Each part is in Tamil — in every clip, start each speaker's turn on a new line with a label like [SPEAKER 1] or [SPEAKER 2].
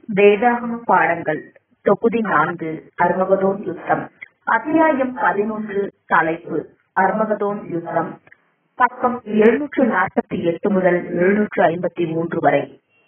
[SPEAKER 1] வேதாகம பாடங்கள் தொகுதி நான்கு அர்மகதோன் யுத்தம் அத்தியாயம் பதினொன்று தலைப்பு அர்மகதோன் யுத்தம் பக்கம் எழுநூற்று நாற்பத்தி எட்டு முதல் எழுநூற்று ஐம்பத்தி மூன்று வரை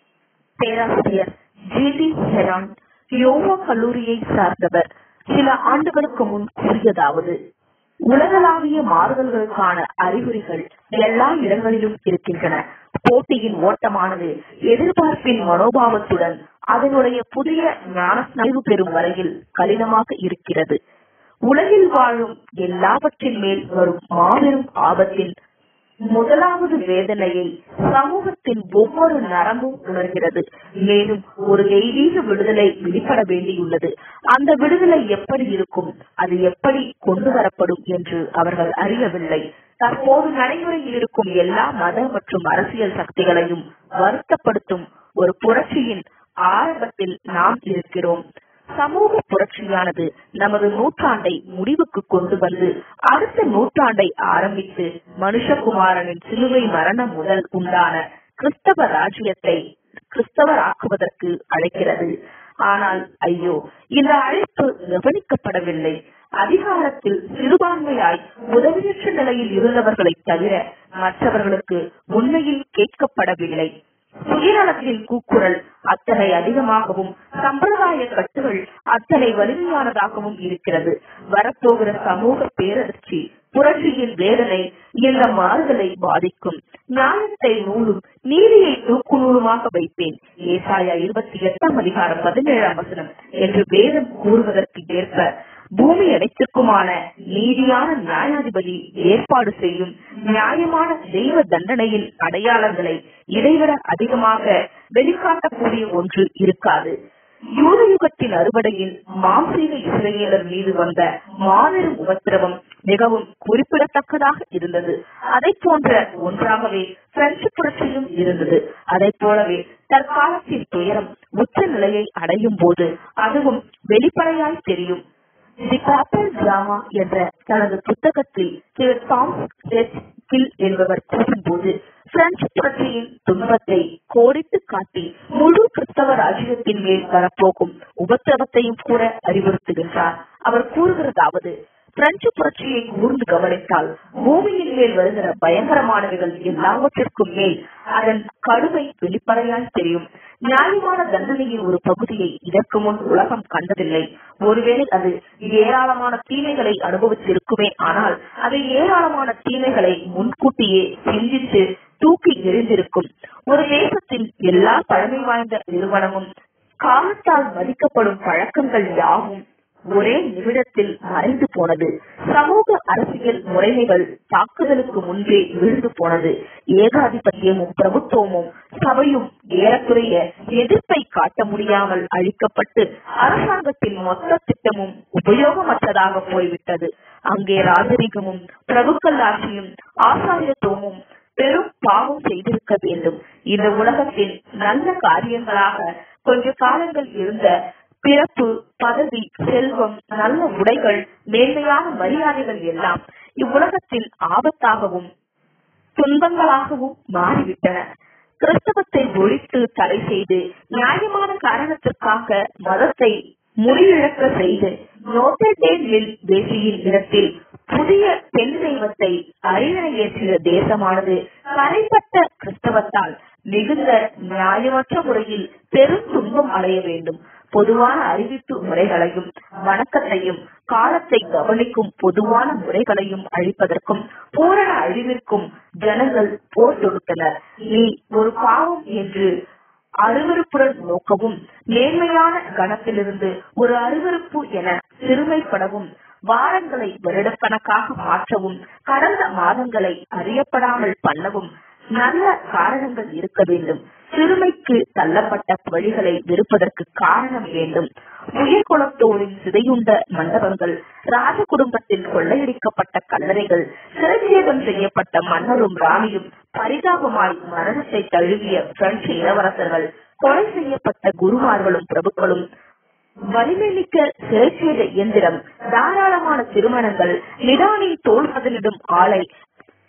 [SPEAKER 1] பேராசிரியர் ஜி டி ஹெரான் யோவா கல்லூரியை சார்ந்தவர் சில ஆண்டுகளுக்கு முன் கூறியதாவது உலகளாவிய மாறுதல்களுக்கான அறிகுறிகள் எல்லா இடங்களிலும் இருக்கின்றன போட்டியின் ஓட்டமானது எதிர்பார்ப்பின் மனோபாவத்துடன் அதனுடைய புதிய ஞானஸ்நாய்வு பெறும் வரையில் கடினமாக இருக்கிறது உலகில் வாழும் எல்லாவற்றின் மேல் வரும் மாபெரும் ஆபத்தின் முதலாவது வேதனையை சமூகத்தின் ஒவ்வொரு நரம்பும் உணர்கிறது மேலும் ஒரு தெய்வீக விடுதலை வெளிப்பட வேண்டியுள்ளது அந்த விடுதலை எப்படி இருக்கும் அது எப்படி கொண்டு வரப்படும் என்று அவர்கள் அறியவில்லை தற்போது நடைமுறையில் இருக்கும் எல்லா மத மற்றும் அரசியல் சக்திகளையும் வருத்தப்படுத்தும் ஒரு புரட்சியின் ஆரம்பத்தில் நாம் இருக்கிறோம் சமூக புரட்சியானது நமது நூற்றாண்டை முடிவுக்கு கொண்டு வந்து அடுத்த நூற்றாண்டை ஆரம்பித்து மனுஷகுமாரனின் சிலுவை மரணம் முதல் உண்டான கிறிஸ்தவ ராஜ்யத்தை கிறிஸ்தவராக்குவதற்கு அழைக்கிறது ஆனால் ஐயோ இந்த அழைப்பு கவனிக்கப்படவில்லை அதிகாரத்தில் சிறுபான்மையாய் உதவியற்ற நிலையில் இருந்தவர்களை தவிர மற்றவர்களுக்கு உண்மையில் கேட்கப்படவில்லை சுயநலத்தின் கூக்குரல் அத்தனை அதிகமாகவும் சம்பிரதாய கட்டுகள் அத்தனை வலிமையானதாகவும் இருக்கிறது வரப்போகிற சமூக பேரதிர்ச்சி புரட்சியின் வேதனை இந்த மாறுதலை பாதிக்கும் நியாயத்தை நூலும் நீதியை தூக்கு நூலுமாக வைப்பேன் ஏசாயா இருபத்தி எட்டாம் அதிகாரம் பதினேழாம் வசனம் என்று வேதம் கூறுவதற்கு ஏற்ப பூமி அனைத்திற்குமான நீதியான நியாயாதிபதி ஏற்பாடு செய்யும் நியாயமான தெய்வ தண்டனையின் அடையாளங்களை இதைவிட அதிகமாக வெளிக்காட்டக்கூடிய ஒன்று இருக்காது யூத யுகத்தின் அறுவடையில் மாம்சீக இஸ்ரேலர் மீது வந்த மாபெரும் உபத்திரவம் மிகவும் குறிப்பிடத்தக்கதாக இருந்தது அதை போன்ற ஒன்றாகவே பிரெஞ்சு புரட்சியும் இருந்தது அதை போலவே தற்காலத்தின் துயரம் உச்ச நிலையை அடையும் போது அதுவும் வெளிப்படையாய் தெரியும் தி காப்பல் டிராமா என்ற தனது புத்தகத்தில் திரு தாமஸ் கில் என்பவர் கூறும்போது பிரெஞ்சு புரட்சியின் துன்பத்தை கோடிட்டு காட்டி முழு கிறிஸ்தவ ராஜ்யத்தின் மேல் வரப்போகும் உபத்திரவத்தையும் கூட அறிவுறுத்துகின்றார் அவர் கூறுகிறதாவது பிரெஞ்சு புரட்சியை கூர்ந்து கவனித்தால் பூமியின் மேல் வருகிற பயங்கரமானவைகள் எல்லாவற்றிற்கும் மேல் அதன் கடுமை வெளிப்படையாய் தெரியும் நியாயமான தண்டனையின் ஒரு பகுதியை இதற்கு முன் உலகம் கண்டதில்லை ஒருவேளை அது ஏராளமான தீமைகளை அனுபவித்திருக்குமே ஆனால் அது ஏராளமான தீமைகளை முன்கூட்டியே சிந்தித்து தூக்கி எறிந்திருக்கும் ஒரு தேசத்தின் எல்லா பழமை வாய்ந்த நிறுவனமும் காலத்தால் மதிக்கப்படும் பழக்கங்கள் யாவும் ஒரே நிமிடத்தில் மறைந்து போனது சமூக அரசியல் முறைமைகள் தாக்குதலுக்கு முன்பே விழுந்து போனது ஏகாதிபத்தியமும் பிரபுத்துவமும் சபையும் ஏறக்குறைய எதிர்ப்பை காட்ட முடியாமல் அழிக்கப்பட்டு அரசாங்கத்தின் மொத்த திட்டமும் உபயோகமற்றதாக போய்விட்டது அங்கே ராஜரிகமும் பிரபுக்கள் ஆட்சியும் ஆசாரியத்துவமும் பெரும் பாவம் செய்திருக்க வேண்டும் இந்த உலகத்தின் நல்ல காரியங்களாக கொஞ்ச காலங்கள் இருந்த பிறப்பு பதவி செல்வம் நல்ல உடைகள் மேன்மையான மரியாதைகள் எல்லாம் இவ்வுலகத்தின் ஆபத்தாகவும் துன்பங்களாகவும் மாறிவிட்டன கிறிஸ்தவத்தை ஒழித்து தடை செய்து நியாயமான காரணத்திற்காக மதத்தை முறியிழக்க செய்து நோட்டேடேமில் தேசியின் இடத்தில் புதிய பெண் தெய்வத்தை அரியணை ஏற்றிய தேசமானது கரைப்பட்ட கிறிஸ்தவத்தால் மிகுந்த நியாயமற்ற முறையில் பெரும் துன்பம் அடைய வேண்டும் பொதுவான அறிவிப்பு முறைகளையும் வணக்கத்தையும் காலத்தை கவனிக்கும் பொதுவான முறைகளையும் அழிப்பதற்கும் பூரண அழிவிற்கும் ஜனங்கள் போர் தொடுத்தனர் நீ ஒரு பாவம் என்று அருவறுப்புடன் நோக்கவும் நேர்மையான கணத்திலிருந்து ஒரு அருவறுப்பு என சிறுமைப்படவும் வாரங்களை வருடக்கணக்காக மாற்றவும் கடந்த மாதங்களை அறியப்படாமல் பண்ணவும் நல்ல காரணங்கள் இருக்க வேண்டும் சிறுமைக்கு தள்ளப்பட்ட வழிகளை வெறுப்பதற்கு காரணம் வேண்டும் உயர்குலத்தோரின் சிதையுண்ட மண்டபங்கள் ராஜ குடும்பத்தில் கொள்ளையடிக்கப்பட்ட கல்லறைகள் சிறைச்சேதம் செய்யப்பட்ட மன்னரும் ராணியும் பரிதாபமாய் மரணத்தை தழுவிய பிரெஞ்சு இளவரசர்கள் கொலை செய்யப்பட்ட குருமார்களும் பிரபுக்களும் வலிமைமிக்க சிறைச்சேத இயந்திரம் தாராளமான திருமணங்கள் நிதானில் தோல் பதிலிடும் ஆலை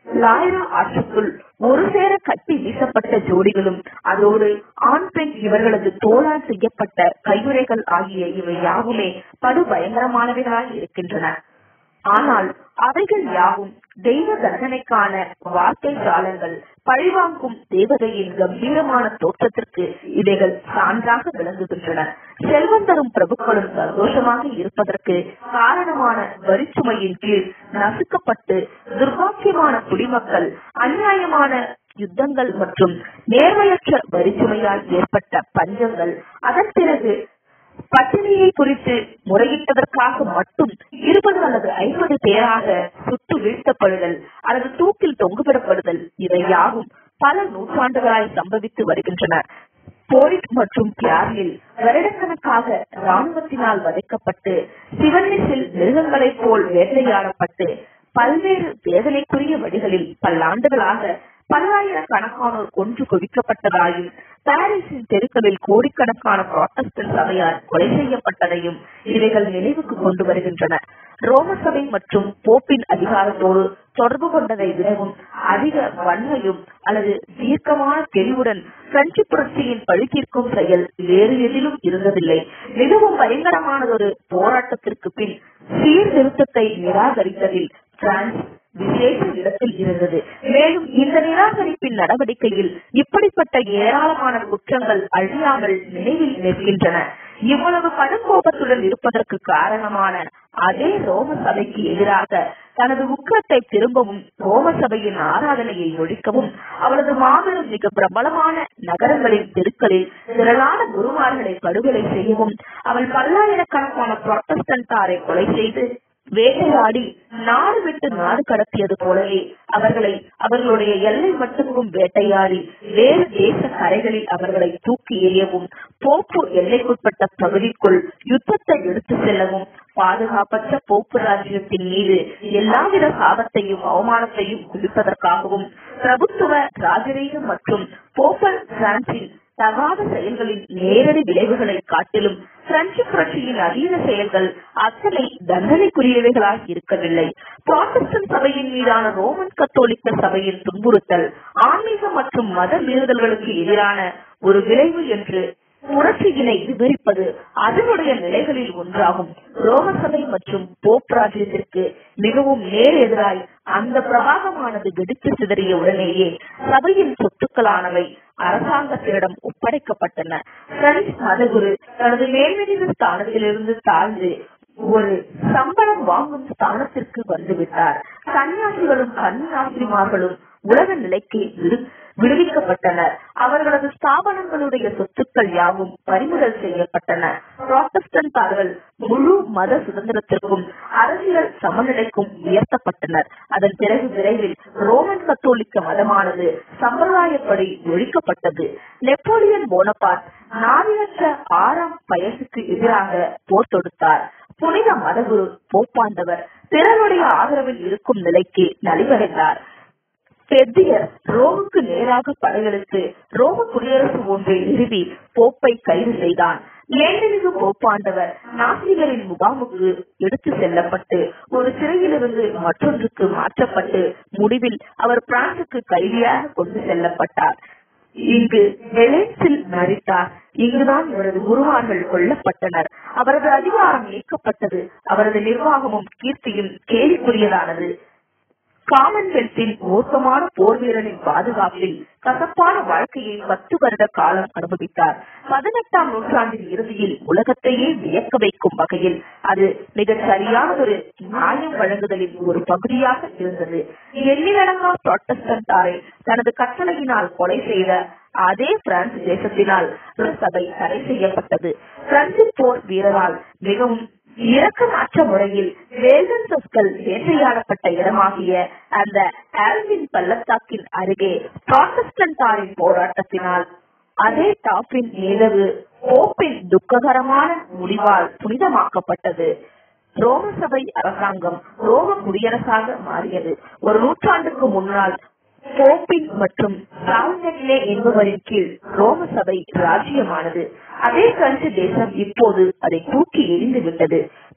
[SPEAKER 1] லாயரா ஆற்றுக்குள் ஒரு சேர கட்டி வீசப்பட்ட ஜோடிகளும் அதோடு ஆண் பெண் இவர்களது தோளால் செய்யப்பட்ட கையுறைகள் ஆகிய இவை யாவுமே படு பயங்கரமானவைகளாய் இருக்கின்றன ஆனால் அவைகள் யாவும் தெய்வ தண்டனைக்கான வார்த்தை ஜாலங்கள் பழிவாங்கும் தேவதையின் கம்பீரமான தோற்றத்திற்கு இவைகள் சான்றாக விளங்குகின்றன செல்வந்தரும் பிரபுக்களும் சந்தோஷமாக இருப்பதற்கு காரணமான வரிச்சுமையின் கீழ் நசுக்கப்பட்டு துர்பாக்கியமான குடிமக்கள் அநியாயமான யுத்தங்கள் மற்றும் நேர்மையற்ற வரிச்சுமையால் ஏற்பட்ட பஞ்சங்கள் அதன் பிறகு பட்டினியை குறித்து முறையிட்டதற்காக மட்டும் இருபது அல்லது ஐம்பது பேராக சுட்டு வீழ்த்தப்படுதல் அல்லது தூக்கில் தொங்குவிடப்படுதல் இவை யாவும் பல நூற்றாண்டுகளாய் சம்பவித்து வருகின்றன போரிட் மற்றும் பியாரில் வருடக்கணக்காக ராணுவத்தினால் வதைக்கப்பட்டு சிவன்னிஸில் மிருகங்களைப் போல் வேட்டையாடப்பட்டு பல்வேறு வேதனைக்குரிய வழிகளில் பல்லாண்டுகளாக பல்லாயிரக்கணக்கானோர் கொன்று குவிக்கப்பட்டதாயும் பாரிஸின் தெருக்களில் கோடிக்கணக்கான புராட்டஸ்டன்ட் சபையார் கொலை செய்யப்பட்டதையும் இவைகள் நினைவுக்கு கொண்டு வருகின்றன ரோம சபை மற்றும் போப்பின் அதிகாரத்தோடு தொடர்பு கொண்டதை விடவும் அதிக வன்மையும் அல்லது தீர்க்கமான தெளிவுடன் பிரெஞ்சு புரட்சியின் பழிதீர்க்கும் செயல் வேறு எதிலும் இருந்ததில்லை மிகவும் பயங்கரமானதொரு போராட்டத்திற்கு பின் சீர்திருத்தத்தை நிராகரித்ததில் பிரான்ஸ் விசேஷ இடத்தில் இருந்தது மேலும் இந்த நிராகரிப்பின் நடவடிக்கையில் இப்படிப்பட்ட ஏராளமான குற்றங்கள் அழியாமல் நினைவில் நிற்கின்றன இவ்வளவு கடுங்கோபத்துடன் இருப்பதற்கு காரணமான அதே ரோம சபைக்கு எதிராக தனது உக்கத்தை திரும்பவும் ரோம சபையின் ஆராதனையை ஒழிக்கவும் அவளது மாபெரும் மிக பிரபலமான நகரங்களின் தெருக்களில் திரளான குருமார்களை படுகொலை செய்யவும் அவள் பல்லாயிரக்கணக்கான புரொட்டஸ்டன்டாரை கொலை செய்து வேட்டையாடி நாடு விட்டு நாடு கடத்தியது போலவே அவர்களை அவர்களுடைய எல்லை மட்டுக்கும் வேட்டையாடி வேறு தேச கரைகளில் அவர்களை தூக்கி எறியவும் போப்பு எல்லைக்குட்பட்ட பகுதிக்குள் யுத்தத்தை எடுத்து செல்லவும் பாதுகாப்பற்ற போப்பு ராஜ்யத்தின் மீது எல்லாவித சாபத்தையும் அவமானத்தையும் குவிப்பதற்காகவும் பிரபுத்துவ ராஜரீக மற்றும் போப்பல் பிரான்சின் தகாத செயல்களின் நேரடி விளைவுகளை காட்டிலும் பிரெஞ்சு புரட்சியின் அதீத செயல்கள் அத்தனை தண்டனைக்குரியவைகளாக இருக்கவில்லை புராட்டஸ்டன்ட் சபையின் மீதான ரோமன் கத்தோலிக்க சபையின் துன்புறுத்தல் ஆன்மீக மற்றும் மத மீறுதல்களுக்கு எதிரான ஒரு விளைவு என்று புரட்சியினை விவரிப்பது அதனுடைய நிலைகளில் ஒன்றாகும் ரோம சபை மற்றும் போப் ராஜ்யத்திற்கு மிகவும் நேர் எதிராய் அந்த பிரபாகமானது வெடித்து சிதறிய உடனேயே சபையின் சொத்துக்களானவை அரசாங்கத்திடம் ஒப்படைக்கப்பட்டன பிரெஞ்சு மதகுரு தனது மேல்மிகு ஸ்தானத்திலிருந்து தாழ்ந்து ஒரு சம்பளம் வாங்கும் ஸ்தானத்திற்கு வந்துவிட்டார் சன்னியாசிகளும் கன்னியாசிரிமார்களும் உலக நிலைக்கு விடு- விடுவிக்கப்பட்டனர் அவர்களது ஸ்தாபனங்களுடைய சொத்துக்கள் யாவும் பறிமுதல் செய்யப்பட்டன புராட்டஸ்டன்டார்கள் முழு மத சுதந்திரத்திற்கும் அரசியல் சமநிலைக்கும் உயர்த்தப்பட்டனர் அதன் பிறகு விரைவில் ரோமன் கத்தோலிக்க மதமானது சம்பிரதாயப்படி ஒழிக்கப்பட்டது நெப்போலியன் போனபார்ட் நாவினற்ற ஆறாம் வயசுக்கு எதிராக போர் தொடுத்தார் புனித மதகுரு போப்பாண்டவர் பிறருடைய ஆதரவில் இருக்கும் நிலைக்கு நலிவடைந்தார் பெர்தியர் ரோமுக்கு நேராக படையெடுத்து ரோம குடியரசு ஒன்றை நிறுவி போப்பை கைது செய்தான் ஏண்டமிகு போப்பாண்டவர் நாசிகரின் முகாமுக்கு எடுத்து செல்லப்பட்டு ஒரு சிறையிலிருந்து மற்றொன்றுக்கு மாற்றப்பட்டு முடிவில் அவர் பிரான்சுக்கு கைதியாக கொண்டு செல்லப்பட்டார் இங்கு வெலேன்ஸில் மறித்தார் இங்குதான் இவரது குருமார்கள் கொல்லப்பட்டனர் அவரது அதிகாரம் நீக்கப்பட்டது அவரது நிர்வாகமும் கீர்த்தியும் கேலிக்குரியதானது காமன்வெல்த்தின் மோசமான போர் வீரனின் பாதுகாப்பில் கசப்பான வாழ்க்கையை பத்து வருட காலம் அனுபவித்தார் பதினெட்டாம் நூற்றாண்டின் இறுதியில் உலகத்தையே வியக்க வைக்கும் வகையில் அது மிகச் சரியானதொரு நியாயம் வழங்குதலின் ஒரு பகுதியாக இருந்தது எண்ணிலடங்கா புராட்டஸ்டன்டாரை தனது கட்டளையினால் கொலை செய்த அதே பிரான்ஸ் தேசத்தினால் ஒரு சபை தடை செய்யப்பட்டது பிரெஞ்சு போர் வீரரால் மிகவும் இரக்கமற்ற முறையில் வேல்டன்சஸ்கள் வேட்டையாடப்பட்ட இடமாகிய அந்த ஆல்வின் பள்ளத்தாக்கின் அருகே புராட்டஸ்டன்டாரின் போராட்டத்தினால் அதே டாப்பின் நிலவு போப்பின் துக்ககரமான முடிவால் புனிதமாக்கப்பட்டது ரோம சபை அரசாங்கம் ரோம குடியரசாக மாறியது ஒரு நூற்றாண்டுக்கு முன்னால் போப்பின் மற்றும் ராவுனெட்லே என்பவரின் கீழ் ரோம சபை ராஜ்யமானது அதே பிரெஞ்சு தேசம் இப்போது அதை தூக்கி எறிந்து விட்டது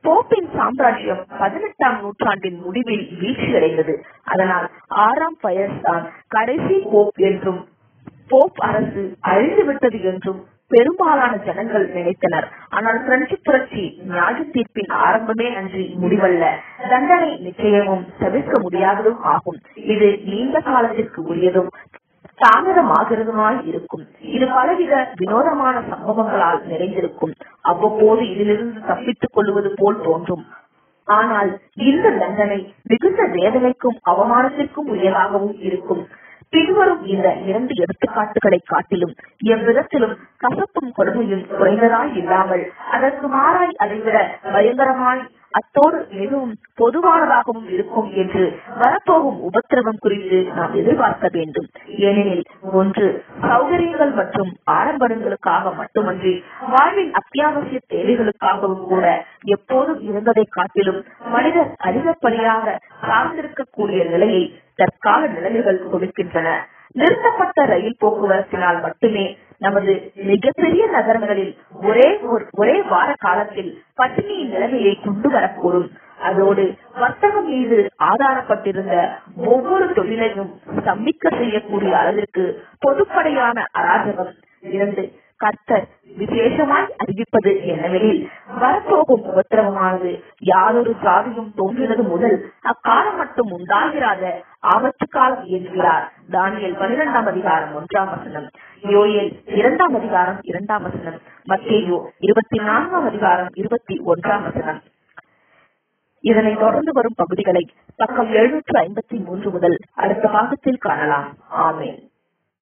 [SPEAKER 1] போப்பின் சாம்ராஜ்யம் பதினெட்டாம் நூற்றாண்டின் முடிவில் வீழ்ச்சியடைந்தது அதனால் ஆறாம் பயஸ் தான் கடைசி போப் என்றும் போப் அரசு அழிந்துவிட்டது என்றும் பெரும்பாலான ஜனங்கள் நினைத்தனர் ஆனால் பிரெஞ்சு புரட்சி நியாய தீர்ப்பின் ஆரம்பமே அன்றி முடிவல்ல தண்டனை நிச்சயமும் தவிர்க்க முடியாததும் ஆகும் இது நீண்ட காலத்திற்கு உரியதும் தாமதமாகிறதுமாய் இருக்கும் இது பலவித வினோதமான சம்பவங்களால் நிறைந்திருக்கும் அவ்வப்போது இதிலிருந்து தப்பித்துக் கொள்வது போல் தோன்றும் ஆனால் இந்த தண்டனை மிகுந்த வேதனைக்கும் அவமானத்திற்கும் உரியதாகவும் இருக்கும் பின்வரும் இந்த இரண்டு எடுத்துக்காட்டுகளை காட்டிலும் எவ்விதத்திலும் கசப்பும் கொடுமையும் குறைந்ததாய் இல்லாமல் அதற்கு மாறாய் அதைவிட பயங்கரமாய் அத்தோடு மிகவும் பொதுவானதாகவும் இருக்கும் என்று வரப்போகும் உபத்திரவம் குறித்து நாம் எதிர்பார்க்க வேண்டும் ஏனெனில் ஒன்று சௌகரியங்கள் மற்றும் ஆடம்பரங்களுக்காக மட்டுமன்றி வாழ்வின் அத்தியாவசிய தேவைகளுக்காகவும் கூட எப்போதும் இருந்ததை காட்டிலும் மனிதர் அதிகப்படியாக சார்ந்திருக்கக்கூடிய நிலையை தற்கால நிலைமைகள் கொடுக்கின்றன நிறுத்தப்பட்ட ரயில் போக்குவரத்தினால் மட்டுமே நமது மிகப்பெரிய நகரங்களில் ஒரே ஒரு- ஒரே வார காலத்தில் பட்டினியின் நிலைமையை கொண்டு வரக்கூடும் அதோடு வர்த்தகம் மீது ஆதாரப்பட்டிருந்த ஒவ்வொரு தொழிலையும் ஸ்தம்பிக்க செய்யக்கூடிய அளவிற்கு பொதுப்படையான அராஜகம் இரண்டு கர்த்தர் விசேஷமாய் அறிவிப்பது என்னவெனில் வரப்போகும் உபத்திரவமானது யாரொரு ஜாதியும் தோன்றினது முதல் அக்காலம் மட்டும் உண்டாகிறாத ஆபத்து காலம் என்கிறார் தானியல் பனிரெண்டாம் அதிகாரம் ஒன்றாம் வசனம் யோயேல் இரண்டாம் அதிகாரம் இரண்டாம் வசனம் மத்தேயோ இருபத்தி நான்காம் அதிகாரம் இருபத்தி ஒன்றாம் வசனம் இதனை தொடர்ந்து வரும் பகுதிகளை பக்கம் எழுநூற்று ஐம்பத்தி மூன்று முதல் அடுத்த பாகத்தில் காணலாம் ஆமென்